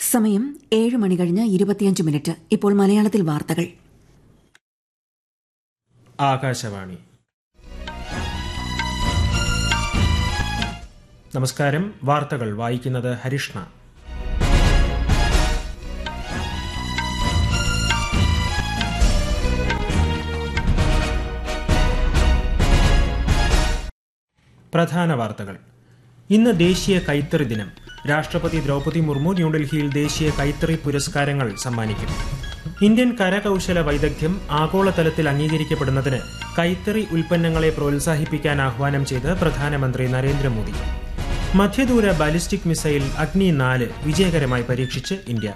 സമയം ഏഴ് മണി കഴിഞ്ഞ് ഇരുപത്തിയഞ്ച് മിനിറ്റ് ഇപ്പോൾ മലയാളത്തിൽ വാർത്തകൾ ആകാശവാണി നമസ്കാരം വാർത്തകൾ വായിക്കുന്നത് ഹരിഷ്ണ പ്രധാന വാർത്തകൾ ഇന്ന് ദേശീയ കൈത്തറി ദിനം രാഷ്ട്രപതി ദ്രൗപദി മുർമു ന്യൂഡൽഹിയിൽ ദേശീയ കൈത്തറി പുരസ്കാരങ്ങൾ സമ്മാനിക്കും ഇന്ത്യൻ കരകൌശല വൈദഗ്ധ്യം ആഗോളതലത്തിൽ അംഗീകരിക്കപ്പെടുന്നതിന് കൈത്തറി ഉൽപ്പന്നങ്ങളെ പ്രോത്സാഹിപ്പിക്കാൻ ആഹ്വാനം ചെയ്ത് പ്രധാനമന്ത്രി നരേന്ദ്രമോദി മധ്യദൂര ബാലിസ്റ്റിക് മിസൈൽ അഗ്നി നാല് വിജയകരമായി പരീക്ഷിച്ച് ഇന്ത്യ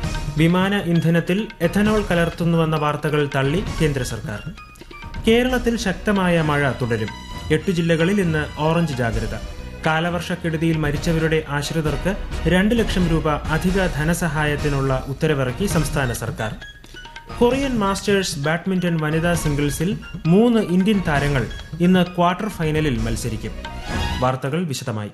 വിമാന ഇന്ധനത്തിൽ എഥനോൾ കലർത്തുന്നുവെന്ന വാർത്തകൾ തള്ളി കേന്ദ്ര സർക്കാർ കേരളത്തിൽ ശക്തമായ മഴ തുടരും എട്ടു ജില്ലകളിൽ ഇന്ന് ഓറഞ്ച് ജാഗ്രത കാലവർഷക്കെടുതിയിൽ മരിച്ചവരുടെ ആശ്രിതർക്ക് രണ്ട് ലക്ഷം രൂപ അധിക ധനസഹായത്തിനുള്ള ഉത്തരവിറക്കി സംസ്ഥാന സർക്കാർ കൊറിയൻ മാസ്റ്റേഴ്സ് ബാഡ്മിന്റൺ വനിതാ സിംഗിൾസിൽ മൂന്ന് ഇന്ത്യൻ താരങ്ങൾ ഇന്ന് ക്വാർട്ടർ ഫൈനലിൽ മത്സരിക്കും വാർത്തകൾ വിശദമായി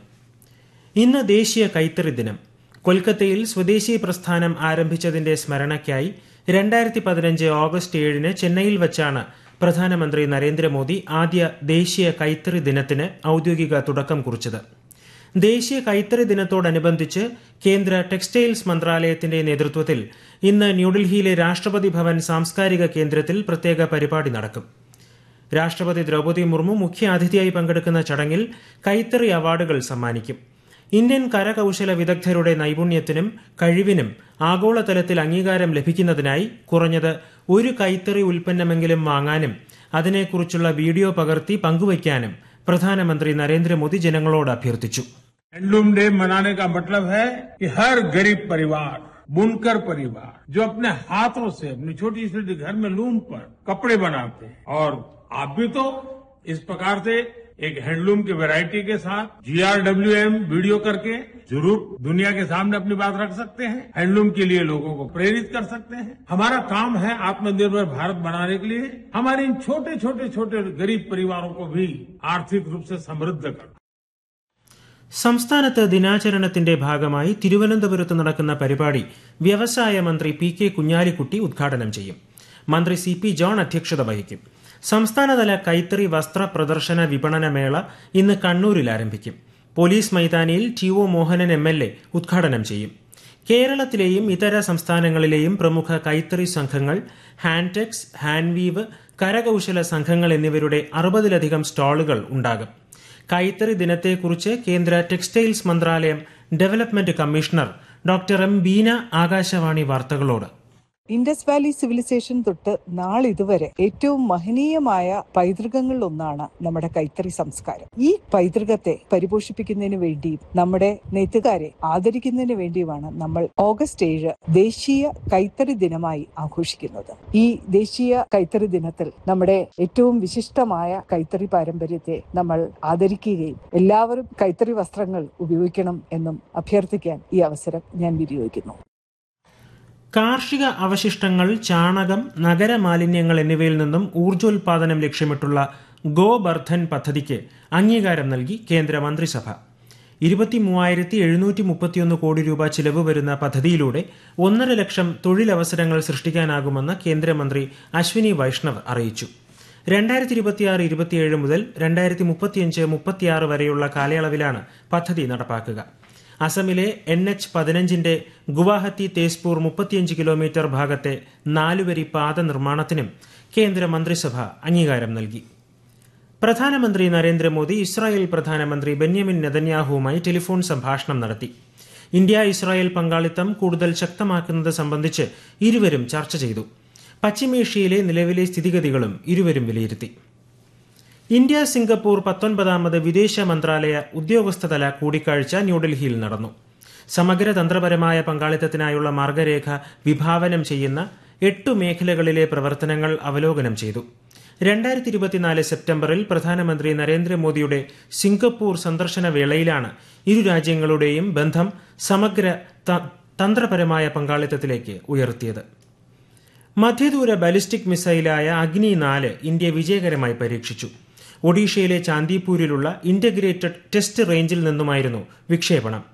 ഇന്ന് ദേശീയ കൈത്തറി ദിനം കൊൽക്കത്തയിൽ സ്വദേശി പ്രസ്ഥാനം ആരംഭിച്ചതിന്റെ സ്മരണയ്ക്കായി രണ്ടായിരത്തി പതിനഞ്ച് ഓഗസ്റ്റ് ഏഴിന് ചെന്നൈയിൽ വച്ചാണ് പ്രധാനമന്ത്രി നരേന്ദ്രമോദി ആദ്യ ദേശീയ കൈത്തറി ദിനത്തിന് ഔദ്യോഗിക തുടക്കം കുറിച്ചത് ദേശീയ കൈത്തറി ദിനത്തോടനുബന്ധിച്ച് കേന്ദ്ര ടെക്സ്റ്റൈൽസ് മന്ത്രാലയത്തിന്റെ നേതൃത്വത്തിൽ ഇന്ന് ന്യൂഡൽഹിയിലെ രാഷ്ട്രപതി ഭവൻ സാംസ്കാരിക കേന്ദ്രത്തിൽ പ്രത്യേക പരിപാടി നടക്കും രാഷ്ട്രപതി ദ്രൗപദി മുർമു മുഖ്യ അതിഥിയായി പങ്കെടുക്കുന്ന ചടങ്ങിൽ കൈത്തറി അവാർഡുകൾ സമ്മാനിക്കും ഇന്ത്യൻ കരകൌശല വിദഗ്ധരുടെ നൈപുണ്യത്തിനും കഴിവിനും ആഗോളതലത്തിൽ അംഗീകാരം ലഭിക്കുന്നതിനായി കുറഞ്ഞത് ഒരു കൈത്തറി ഉൽപ്പന്നമെങ്കിലും വാങ്ങാനും അതിനെക്കുറിച്ചുള്ള വീഡിയോ പകർത്തി പങ്കുവയ്ക്കാനും പ്രധാനമന്ത്രി നരേന്ദ്രമോദി ജനങ്ങളോട് അഭ്യർത്ഥിച്ചു हैंडलूम डे मनाने का मतलब है कि हर गरीब परिवार बुनकर परिवार जो अपने हाथों से अपनी छोटी छोटी घर में लूम पर कपड़े बनाते हैं और आप भी तो इस प्रकार से एक हैंडलूम की वैरायटी के साथ जीआरडब्ल्यूएम वीडियो करके जरूर दुनिया के सामने अपनी बात रख सकते हैं हैंडलूम के लिए लोगों को प्रेरित कर सकते हैं हमारा काम है आत्मनिर्भर भारत बनाने के लिए हमारे इन छोटे छोटे छोटे गरीब परिवारों को भी आर्थिक रूप से समृद्ध करना സംസ്ഥാനത്ത് ദിനാചരണത്തിന്റെ ഭാഗമായി തിരുവനന്തപുരത്ത് നടക്കുന്ന പരിപാടി വ്യവസായ മന്ത്രി പി കെ കുഞ്ഞാലിക്കുട്ടി ഉദ്ഘാടനം ചെയ്യും മന്ത്രി സി പി ജോൺ അധ്യക്ഷത വഹിക്കും സംസ്ഥാനതല കൈത്തറി വസ്ത്ര പ്രദർശന വിപണന മേള ഇന്ന് കണ്ണൂരിൽ ആരംഭിക്കും പോലീസ് മൈതാനിയിൽ T O Mohanan M L A ഉദ്ഘാടനം ചെയ്യും കേരളത്തിലെയും ഇതര സംസ്ഥാനങ്ങളിലെയും പ്രമുഖ കൈത്തറി സംഘങ്ങൾ ഹാൻടെക്സ് ഹാൻവീവ് കരകൌശല സംഘങ്ങൾ എന്നിവരുടെ അറുപതിലധികം സ്റ്റാളുകൾ ഉണ്ടാകും കൈത്തറി ദിനത്തെക്കുറിച്ച് കേന്ദ്ര ടെക്സ്റ്റൈൽസ് മന്ത്രാലയം development commissioner doctor M Beena Akashvani വാർത്തകളോട് ഇൻഡസ് വാലി സിവിലൈസേഷൻ തൊട്ട് നാളിതുവരെ ഏറ്റവും മഹനീയമായ പൈതൃകങ്ങളിൽ ഒന്നാണ് നമ്മുടെ കൈത്തറി സംസ്കാരം ഈ പൈതൃകത്തെ പരിപോഷിപ്പിക്കുന്നതിന് വേണ്ടിയും നമ്മുടെ നെയ്ത്തുകാരെ ആദരിക്കുന്നതിന് വേണ്ടിയുമാണ് നമ്മൾ ഓഗസ്റ്റ് ഏഴ് ദേശീയ കൈത്തറി ദിനമായി ആഘോഷിക്കുന്നത് ഈ ദേശീയ കൈത്തറി ദിനത്തിൽ നമ്മുടെ ഏറ്റവും വിശിഷ്ടമായ കൈത്തറി പാരമ്പര്യത്തെ നമ്മൾ ആദരിക്കുകയും എല്ലാവരും കൈത്തറി വസ്ത്രങ്ങൾ ഉപയോഗിക്കണം എന്നും അഭ്യർത്ഥിക്കാൻ ഈ അവസരം ഞാൻ വിനിയോഗിക്കുന്നു കാർഷിക അവശിഷ്ടങ്ങൾ ചാണകം നഗരമാലിന്യങ്ങൾ എന്നിവയിൽ നിന്നും ഊർജോൽപാദനം ലക്ഷ്യമിട്ടുള്ള ഗോബർദ്ധൻ പദ്ധതിക്ക് അംഗീകാരം നൽകി കേന്ദ്ര മന്ത്രിസഭ ഇരുപത്തി മൂവായിരത്തി എഴുന്നൂറ്റി മുപ്പത്തിയൊന്ന് കോടി രൂപ ചിലവ് വരുന്ന പദ്ധതിയിലൂടെ ഒന്നര ലക്ഷം തൊഴിലവസരങ്ങൾ സൃഷ്ടിക്കാനാകുമെന്ന് കേന്ദ്രമന്ത്രി അശ്വിനി വൈഷ്ണവ് അറിയിച്ചു രണ്ടായിരത്തി ഇരുപത്തിയാറ് ഇരുപത്തിയേഴ് മുതൽ രണ്ടായിരത്തി മുപ്പത്തിയഞ്ച് മുപ്പത്തിയാറ് വരെയുള്ള കാലയളവിലാണ് പദ്ധതി നടപ്പാക്കുക അസമിലെ എൻ എച്ച് പതിനഞ്ചിന്റെ ഗുവാഹത്തി തേസ്പൂർ മുപ്പത്തിയഞ്ച് കിലോമീറ്റർ ഭാഗത്തെ നാലുവരി പാത നിർമ്മാണത്തിനും കേന്ദ്ര മന്ത്രിസഭ അംഗീകാരം നൽകി പ്രധാനമന്ത്രി നരേന്ദ്രമോദി ഇസ്രായേൽ പ്രധാനമന്ത്രി ബെന്യാമിൻ നെതന്യാഹുവുമായി ടെലിഫോൺ സംഭാഷണം നടത്തി ഇന്ത്യ ഇസ്രായേൽ പങ്കാളിത്തം കൂടുതൽ ശക്തമാക്കുന്നത് സംബന്ധിച്ച് ഇരുവരും ചർച്ച ചെയ്തു പശ്ചിമേഷ്യയിലെ നിലവിലെ സ്ഥിതിഗതികളും ഇരുവരും വിലയിരുത്തി ഇന്ത്യ സിംഗപ്പൂർ പത്തൊൻപതാമത് വിദേശ മന്ത്രാലയ ഉദ്യോഗസ്ഥതല കൂടിക്കാഴ്ച ന്യൂഡൽഹിയിൽ നടന്നു സമഗ്ര തന്ത്രപരമായ പങ്കാളിത്തത്തിനായുള്ള മാർഗരേഖ വിഭാവനം ചെയ്യുന്ന എട്ടു മേഖലകളിലെ പ്രവർത്തനങ്ങൾ അവലോകനം ചെയ്തു രണ്ടായിരത്തി ഇരുപത്തിനാല് സെപ്റ്റംബറിൽ പ്രധാനമന്ത്രി നരേന്ദ്രമോദിയുടെ സിംഗപ്പൂർ സന്ദർശന വേളയിലാണ് ഇരു രാജ്യങ്ങളുടെയും ബന്ധം സമഗ്ര തന്ത്രപരമായ പങ്കാളിത്തത്തിലേക്ക് ഉയർത്തിയത് മധ്യദൂര ബാലിസ്റ്റിക് മിസൈലായ അഗ്നി നാല് ഇന്ത്യ വിജയകരമായി പരീക്ഷിച്ചു ഒഡീഷയിലെ ചാന്ദിപൂരിലുള്ള ഇന്റഗ്രേറ്റഡ് ടെസ്റ്റ് റേഞ്ചിൽ നിന്നുമായിരുന്നു വിക്ഷേപണം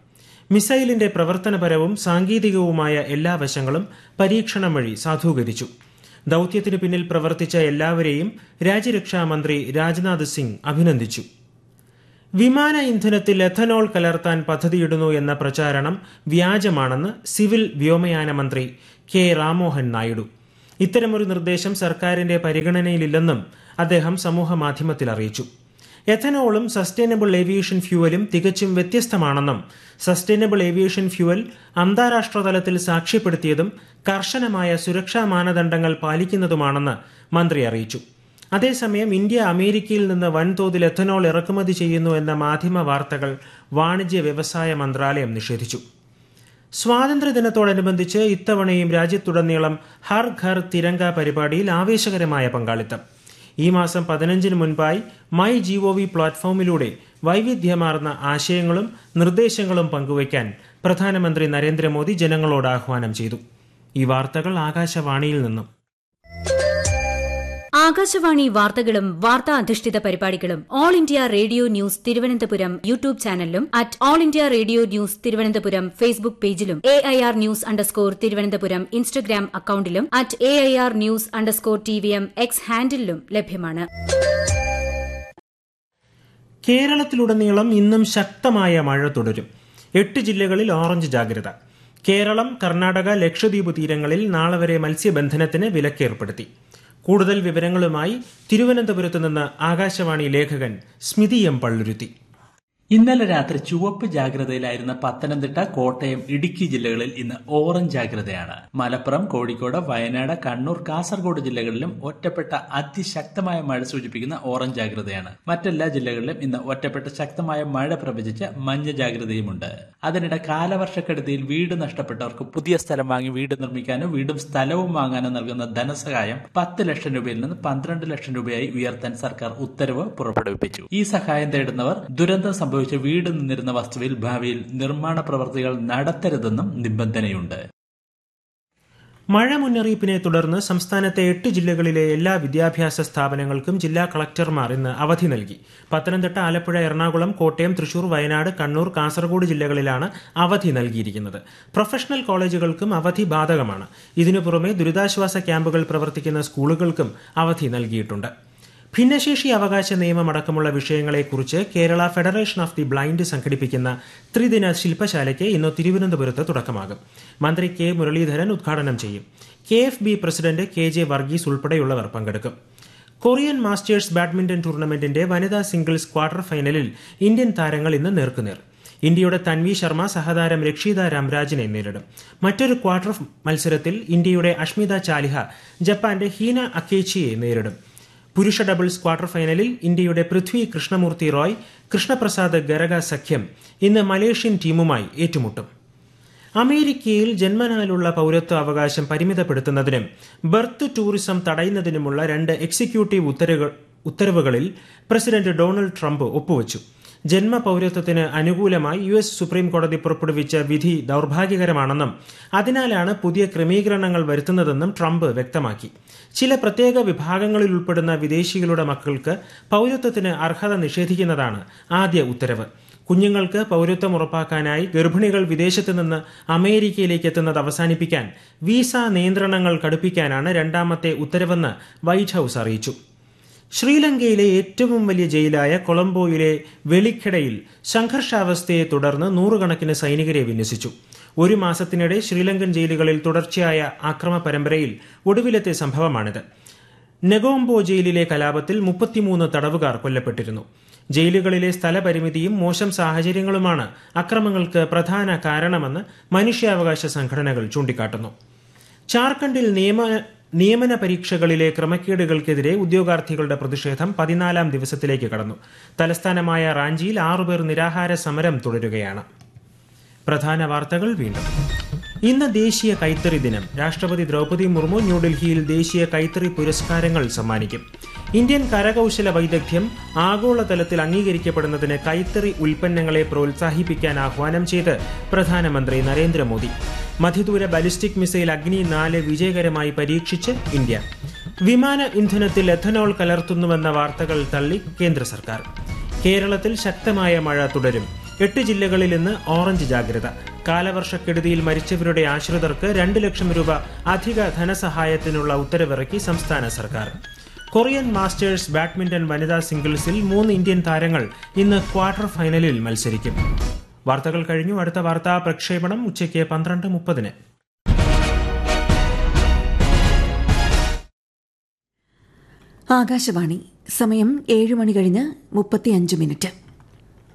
മിസൈലിന്റെ പ്രവർത്തനപരവും സാങ്കേതികവുമായ എല്ലാ വശങ്ങളും പരീക്ഷണം വഴി സാധൂകരിച്ചു ദൌത്യത്തിനു പിന്നിൽ പ്രവർത്തിച്ച എല്ലാവരെയും രാജ്യരക്ഷാ മന്ത്രി രാജ്നാഥ് സിംഗ് അഭിനന്ദിച്ചു വിമാന ഇന്ധനത്തിൽ എഥനോൾ കലർത്താൻ പദ്ധതിയിടുന്നു എന്ന പ്രചാരണം വ്യാജമാണെന്ന് സിവിൽ വ്യോമയാന മന്ത്രി കെ രാമോഹൻ നായിഡു ഇത്തരമൊരു നിർദ്ദേശം സർക്കാരിന്റെ പരിഗണനയിലില്ലെന്നും അദ്ദേഹം സമൂഹമാധ്യമത്തിൽ അറിയിച്ചു എഥനോളും സസ്റ്റൈനബിൾ ഏവിയേഷൻ ഫ്യൂവലും തികച്ചും വ്യത്യസ്തമാണെന്നും സസ്റ്റൈനബിൾ ഏവിയേഷൻ ഫ്യൂവൽ അന്താരാഷ്ട്ര തലത്തിൽ സാക്ഷ്യപ്പെടുത്തിയതും കർശനമായ സുരക്ഷാ മാനദണ്ഡങ്ങൾ പാലിക്കുന്നതുമാണെന്ന് മന്ത്രി അറിയിച്ചു അതേസമയം ഇന്ത്യ അമേരിക്കയിൽ നിന്ന് വൻതോതിൽ എഥനോൾ ഇറക്കുമതി ചെയ്യുന്നു എന്ന മാധ്യമ വാർത്തകൾ വാണിജ്യ വ്യവസായ മന്ത്രാലയം നിഷേധിച്ചു സ്വാതന്ത്ര്യദിനത്തോടനുബന്ധിച്ച് ഇത്തവണയും രാജ്യത്തുടനീളം ഹർ ഘർ തിരങ്ക പരിപാടിയിൽ ആവേശകരമായ പങ്കാളിത്തം ഈ മാസം പതിനഞ്ചിന് മുൻപായി മൈ ജിഒവി പ്ലാറ്റ്ഫോമിലൂടെ വൈവിധ്യമാർന്ന ആശയങ്ങളും നിർദ്ദേശങ്ങളും പങ്കുവയ്ക്കാൻ പ്രധാനമന്ത്രി നരേന്ദ്രമോദി ജനങ്ങളോട് ആഹ്വാനം ചെയ്തു ഈ വാർത്തകൾ ആകാശവാണിയിൽ നിന്നും ആകാശവാണി വാർത്തകളും വാർത്താ അധിഷ്ഠിത പരിപാടികളും All India Radio news Thiruvananthapuram YouTube ചാനലിലും at All India Radio news Thiruvananthapuram Facebook പേജിലും A I R news underscore Thiruvananthapuram Instagram അക്കൌണ്ടിലും at A I R news underscore T V M X ഹാൻഡിലും ലഭ്യമാണ് കേരളത്തിലുടനീളം ഇന്നും ശക്തമായ മഴ തുടരും എട്ട് ജില്ലകളിൽ ഓറഞ്ച് ജാഗ്രത കേരളം കർണാടക ലക്ഷദ്വീപ് തീരങ്ങളിൽ നാളെ വരെ മത്സ്യബന്ധനത്തിന് വിലക്കേർപ്പെടുത്തി കൂടുതൽ വിവരങ്ങളുമായി തിരുവനന്തപുരത്ത് നിന്ന് ആകാശവാണി ലേഖകൻ സ്മിതി എം പള്ളുരുത്തി ഇന്നലെ രാത്രി ചുവപ്പ് ജാഗ്രതയിലായിരുന്ന പത്തനംതിട്ട കോട്ടയം ഇടുക്കി ജില്ലകളിൽ ഇന്ന് ഓറഞ്ച് ജാഗ്രതയാണ് മലപ്പുറം കോഴിക്കോട് വയനാട് കണ്ണൂർ കാസർഗോഡ് ജില്ലകളിലും ഒറ്റപ്പെട്ട അതിശക്തമായ മഴ സൂചിപ്പിക്കുന്ന ഓറഞ്ച് ജാഗ്രതയാണ് മറ്റെല്ലാ ജില്ലകളിലും ഇന്ന് ഒറ്റപ്പെട്ട ശക്തമായ മഴ പ്രവചിച്ച് മഞ്ഞ ജാഗ്രതയുമുണ്ട് അതിനിടെ കാലവർഷക്കെടുതിയിൽ വീട് നഷ്ടപ്പെട്ടവർക്ക് പുതിയ സ്ഥലം വാങ്ങി വീട് നിർമ്മിക്കാനോ വീടും സ്ഥലവും വാങ്ങാനോ നൽകുന്ന ധനസഹായം പത്ത് ലക്ഷം രൂപയിൽ നിന്ന് പന്ത്രണ്ട് ലക്ഷം രൂപയായി ഉയർത്താൻ സർക്കാർ ഉത്തരവ് പുറപ്പെടുവിപ്പിച്ചു ഈ സഹായം തേടുന്നവർ ദുരന്തം സംഭവിച്ച വീട് നിന്നിരുന്ന വസ്തുവിൽ ഭാവിയിൽ നിർമ്മാണ പ്രവർത്തികൾ നടത്തരുതെന്നും നിബന്ധനയുണ്ട് മഴ മുന്നറിയിപ്പിനെ തുടർന്ന് സംസ്ഥാനത്തെ എട്ട് ജില്ലകളിലെ എല്ലാ വിദ്യാഭ്യാസ സ്ഥാപനങ്ങൾക്കും ജില്ലാ കളക്ടർമാർ ഇന്ന് അവധി നൽകി പത്തനംതിട്ട ആലപ്പുഴ എറണാകുളം കോട്ടയം തൃശൂർ വയനാട് കണ്ണൂർ കാസർഗോഡ് ജില്ലകളിലാണ് അവധി നൽകിയിരിക്കുന്നത് പ്രൊഫഷണൽ കോളേജുകൾക്കും അവധി ബാധകമാണ് ഇതിനു പുറമെ ദുരിതാശ്വാസ ക്യാമ്പുകൾ പ്രവർത്തിക്കുന്ന സ്കൂളുകൾക്കും അവധി നൽകിയിട്ടുണ്ട് ഭിന്നശേഷി അവകാശ നിയമമടക്കമുള്ള വിഷയങ്ങളെക്കുറിച്ച് Kerala Federation of the Blind സംഘടിപ്പിക്കുന്ന ത്രിദിന ശില്പശാലയ്ക്ക് ഇന്ന് തിരുവനന്തപുരത്ത് തുടക്കമാകും മന്ത്രി കെ മുരളീധരൻ ഉദ്ഘാടനം ചെയ്യും K F B president K J Varghese ഉൾപ്പെടെയുള്ളവർ പങ്കെടുക്കും കൊറിയൻ മാസ്റ്റേഴ്സ് ബാഡ്മിന്റൺ ടൂർണമെന്റിന്റെ വനിതാ സിംഗിൾസ് ക്വാർട്ടർ ഫൈനലിൽ ഇന്ത്യൻ താരങ്ങൾ ഇന്ന് നേർക്കുനേർ ഇന്ത്യയുടെ തൻവി ശർമ്മ സഹതാരം രക്ഷിത രാംരാജിനെ നേരിടും മറ്റൊരു ക്വാർട്ടർ മത്സരത്തിൽ ഇന്ത്യയുടെ അഷ്മിത ചാലിഹ ജപ്പാന്റെ ഹീന അക്കേച്ചിയെ നേരിടും പുരുഷ ഡബിൾസ് ക്വാർട്ടർ ഫൈനലിൽ ഇന്ത്യയുടെ പൃഥ്വി കൃഷ്ണമൂർത്തി റോയ് കൃഷ്ണപ്രസാദ് ഗരഗ സഖ്യം ഇന്ന് മലേഷ്യൻ ടീമുമായി ഏറ്റുമുട്ടും അമേരിക്കയിൽ ജന്മനാലുള്ള പൌരത്വ അവകാശം പരിമിതപ്പെടുത്തുന്നതിനും ബർത്ത് ടൂറിസം തടയുന്നതിനുമുള്ള രണ്ട് എക്സിക്യൂട്ടീവ് ഉത്തരവ് ഉത്തരവുകളിൽ പ്രസിഡന്റ് ഡൊണാൾഡ് ട്രംപ് ഒപ്പുവച്ചു ജന്മ പൌരത്വത്തിന് അനുകൂലമായി യു എസ് സുപ്രീം കോടതി പുറപ്പെടുവിച്ച വിധി ദൌർഭാഗ്യകരമാണെന്നും അതിനാലാണ് പുതിയ ക്രമീകരണങ്ങൾ വരുത്തുന്നതെന്നും ട്രംപ് വ്യക്തമാക്കി ചില പ്രത്യേക വിഭാഗങ്ങളിൽ ഉൾപ്പെടുന്ന വിദേശികളുടെ മക്കൾക്ക് പൌരത്വത്തിന് അർഹത നിഷേധിക്കുന്നതാണ് ആദ്യ ഉത്തരവ് കുഞ്ഞുങ്ങൾക്ക് പൌരത്വം ഉറപ്പാക്കാനായി ഗർഭിണികൾ വിദേശത്ത് നിന്ന് അമേരിക്കയിലേക്ക് എത്തുന്നത് അവസാനിപ്പിക്കാൻ വീസ നിയന്ത്രണങ്ങൾ കടുപ്പിക്കാനാണ് രണ്ടാമത്തെ ഉത്തരവെന്ന് വൈറ്റ് ഹൌസ് അറിയിച്ചു ശ്രീലങ്കയിലെ ഏറ്റവും വലിയ ജയിലായ കൊളംബോയിലെ വെളിക്കടയിൽ സംഘർഷാവസ്ഥയെ തുടർന്ന് നൂറുകണക്കിന് സൈനികരെ വിന്യസിച്ചു ഒരു മാസത്തിനിടെ ശ്രീലങ്കൻ ജയിലുകളിൽ തുടർച്ചയായ ആക്രമ പരമ്പരയിൽ ഒടുവിലത്തെ സംഭവമാണിത് നെഗോംബോ ജയിലിലെ കലാപത്തിൽ മുപ്പത്തിമൂന്ന് തടവുകാർ കൊല്ലപ്പെട്ടിരുന്നു ജയിലുകളിലെ സ്ഥലപരിമിതിയും മോശം സാഹചര്യങ്ങളുമാണ് അക്രമങ്ങൾക്ക് പ്രധാന കാരണമെന്ന് മനുഷ്യാവകാശ സംഘടനകൾ ചൂണ്ടിക്കാട്ടുന്നു ജാർഖണ്ഡിൽ നിയമ നിയമന പരീക്ഷകളിലെ ക്രമക്കേടുകൾക്കെതിരെ ഉദ്യോഗാർത്ഥികളുടെ പ്രതിഷേധം പതിനാലാം ദിവസത്തിലേക്ക് കടന്നു തലസ്ഥാനമായ റാഞ്ചിയിൽ ആറുപേർ നിരാഹാര സമരം തുടരുകയാണ് പ്രധാന വാർത്തകൾ വീണ്ടും ഇന്ന് ദേശീയ കൈത്തറി ദിനം രാഷ്ട്രപതി ദ്രൗപദി മുർമു ന്യൂഡൽഹിയിൽ ദേശീയ കൈത്തറി പുരസ്കാരങ്ങൾ സമ്മാനിക്കും ഇന്ത്യൻ കരകൌശല വൈദഗ്ധ്യം ആഗോളതലത്തിൽ അംഗീകരിക്കപ്പെടുന്നതിന് കൈത്തറി ഉൽപ്പന്നങ്ങളെ പ്രോത്സാഹിപ്പിക്കാൻ ആഹ്വാനം ചെയ്ത് പ്രധാനമന്ത്രി നരേന്ദ്രമോദി മധ്യദൂര ബാലിസ്റ്റിക് മിസൈൽ അഗ്നി നാല് വിജയകരമായി പരീക്ഷിച്ച് ഇന്ത്യ വിമാന ഇന്ധനത്തിൽ എഥനോൾ കലർത്തുന്നുവെന്ന വാർത്തകൾ തള്ളി കേന്ദ്ര സർക്കാർ കേരളത്തിൽ ശക്തമായ മഴ തുടരും എട്ട് ജില്ലകളിൽ ഇന്ന് ഓറഞ്ച് ജാഗ്രത കാലവർഷക്കെടുതിയിൽ മരിച്ചവരുടെ ആശ്രിതർക്ക് രണ്ട് ലക്ഷം രൂപ അധിക ധനസഹായത്തിനുള്ള ഉത്തരവിറക്കി സംസ്ഥാന സർക്കാർ കൊറിയൻ മാസ്റ്റേഴ്സ് ബാഡ്മിന്റൺ വനിതാ സിംഗിൾസിൽ മൂന്ന് ഇന്ത്യൻ താരങ്ങൾ ഇന്ന് ക്വാർട്ടർ ഫൈനലിൽ മത്സരിക്കും വാർത്തകൾ കഴിഞ്ഞു അടുത്ത വാർത്താ പ്രക്ഷേപണം ഉച്ചയ്ക്ക് പന്ത്രണ്ട് മുപ്പതിന് ആകാശവാണി സമയം ഏഴ് മണി കഴിഞ്ഞ് മുപ്പത്തിയഞ്ച് മിനിറ്റ്